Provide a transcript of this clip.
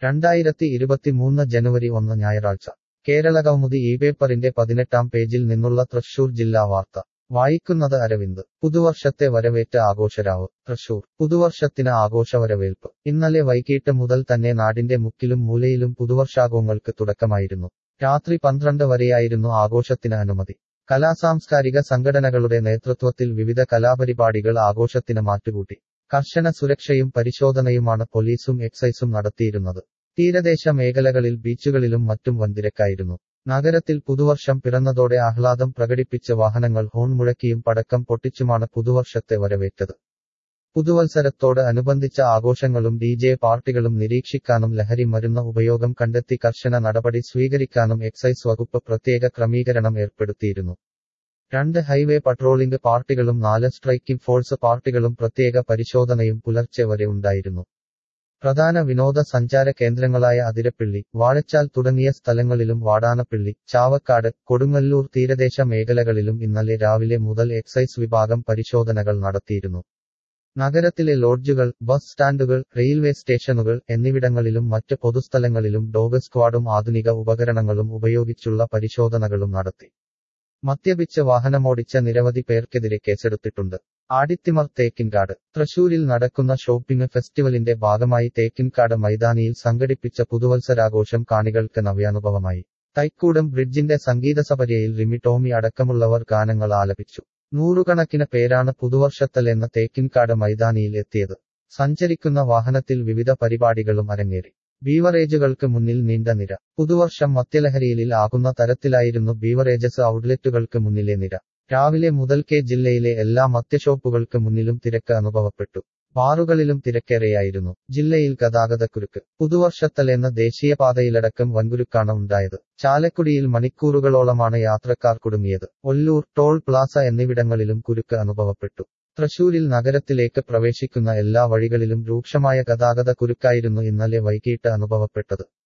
രണ്ടായിരത്തി ഇരുപത്തിമൂന്ന് ജനുവരി ഒന്ന് ഞായറാഴ്ച കേരള കൗമുദി ഈ പേപ്പറിന്റെ പതിനെട്ടാം പേജിൽ നിന്നുള്ള തൃശൂർ ജില്ലാ വാർത്ത വായിക്കുന്നത് അരവിന്ദ് പുതുവർഷത്തെ വരവേറ്റ ആഘോഷരാവ് തൃശൂർ പുതുവർഷത്തിന് ആഘോഷവരവേൽപ്പ് ഇന്നലെ വൈകിട്ട് മുതൽ തന്നെ നാടിന്റെ മുക്കിലും മൂലയിലും പുതുവർഷാഘോങ്ങൾക്ക് തുടക്കമായിരുന്നു രാത്രി പന്ത്രണ്ട് വരെയായിരുന്നു ആഘോഷത്തിന് അനുമതി കലാസാംസ്കാരിക സംഘടനകളുടെ നേതൃത്വത്തിൽ വിവിധ കലാപരിപാടികൾ ആഘോഷത്തിന് മാറ്റുകൂട്ടി കർശന സുരക്ഷയും പരിശോധനയുമാണ് പോലീസും എക്സൈസും നടത്തിയിരുന്നത് തീരദേശ മേഖലകളിൽ ബീച്ചുകളിലും മറ്റും വൻതിരക്കായിരുന്നു നഗരത്തിൽ പുതുവർഷം പിറന്നതോടെ ആഹ്ലാദം പ്രകടിപ്പിച്ച് വാഹനങ്ങൾ ഹോൺ മുഴക്കിയും പടക്കം പൊട്ടിച്ചുമാണ് പുതുവർഷത്തെ വരവേറ്റത് പുതുവത്സരത്തോട് അനുബന്ധിച്ച ആഘോഷങ്ങളും ഡി ജെ പാർട്ടികളും നിരീക്ഷിക്കാനും ലഹരി മരുന്ന് ഉപയോഗം കണ്ടെത്തി കർശന നടപടി സ്വീകരിക്കാനും എക്സൈസ് വകുപ്പ് പ്രത്യേക ക്രമീകരണം ഏർപ്പെടുത്തിയിരുന്നു രണ്ട് ഹൈവേ പട്രോളിംഗ് പാർട്ടികളും നാല് സ്ട്രൈക്കിംഗ് ഫോഴ്സ് പാർട്ടികളും പ്രത്യേക പരിശോധനയും പുലർച്ചെ വരെ ഉണ്ടായിരുന്നു പ്രധാന വിനോദസഞ്ചാര കേന്ദ്രങ്ങളായ അതിരപ്പിള്ളി വാഴച്ചാൽ തുടങ്ങിയ സ്ഥലങ്ങളിലും വാടാനപ്പിള്ളി ചാവക്കാട് കൊടുങ്ങല്ലൂർ തീരദേശ മേഖലകളിലും ഇന്നലെ രാവിലെ മുതൽ എക്സൈസ് വിഭാഗം പരിശോധനകൾ നടത്തിയിരുന്നു നഗരത്തിലെ ലോഡ്ജുകൾ ബസ് സ്റ്റാൻഡുകൾ റെയിൽവേ സ്റ്റേഷനുകൾ എന്നിവിടങ്ങളിലും മറ്റ് പൊതുസ്ഥലങ്ങളിലും ഡോഗ് സ്ക്വാഡും ആധുനിക ഉപകരണങ്ങളും ഉപയോഗിച്ചുള്ള പരിശോധനകളും നടത്തി മദ്യപിച്ച് വാഹനമോടിച്ച നിരവധി പേർക്കെതിരെ കേസെടുത്തിട്ടുണ്ട് ആടിത്തിമർ തേക്കിൻകാട് തൃശൂരിൽ നടക്കുന്ന ഷോപ്പിംഗ് ഫെസ്റ്റിവലിന്റെ ഭാഗമായി തേക്കിൻകാട് മൈതാനിയിൽ സംഘടിപ്പിച്ച പുതുവത്സരാഘോഷം കാണികൾക്ക് നവ്യാനുഭവമായി തൈക്കൂടം ബ്രിഡ്ജിന്റെ സംഗീതസപര്യയിൽ റിമി ടോമി അടക്കമുള്ളവർ ഗാനങ്ങൾ ആലപിച്ചു നൂറുകണക്കിന് പേരാണ് പുതുവർഷത്തലെന്ന തേക്കിൻകാട് മൈതാനിയിൽ എത്തിയത് സഞ്ചരിക്കുന്ന വാഹനത്തിൽ വിവിധ പരിപാടികളും അരങ്ങേറി ബീവറേജുകൾക്ക് മുന്നിൽ നീണ്ട നിര പുതുവർഷം മദ്യലഹരിയിൽ ആകുന്ന തരത്തിലായിരുന്നു ബീവറേജസ് ഔട്ട്ലെറ്റുകൾക്ക് മുന്നിലെ നിര രാവിലെ മുതൽക്കേ ജില്ലയിലെ എല്ലാ മദ്യഷോപ്പുകൾക്ക് മുന്നിലും തിരക്ക് അനുഭവപ്പെട്ടു ബാറുകളിലും തിരക്കേറെയായിരുന്നു ജില്ലയിൽ ഗതാഗതക്കുരുക്ക് പുതുവർഷത്തലെന്ന ദേശീയപാതയിലടക്കം വൻകുരുക്കാണ് ഉണ്ടായത് ചാലക്കുടിയിൽ മണിക്കൂറുകളോളമാണ് യാത്രക്കാർ കുടുങ്ങിയത് ഒല്ലൂർ ടോൾ പ്ലാസ എന്നിവിടങ്ങളിലും കുരുക്ക് അനുഭവപ്പെട്ടു തൃശൂരിൽ നഗരത്തിലേക്ക് പ്രവേശിക്കുന്ന എല്ലാ വഴികളിലും രൂക്ഷമായ ഗതാഗത കുരുക്കായിരുന്നു ഇന്നലെ വൈകിട്ട് അനുഭവപ്പെട്ടത്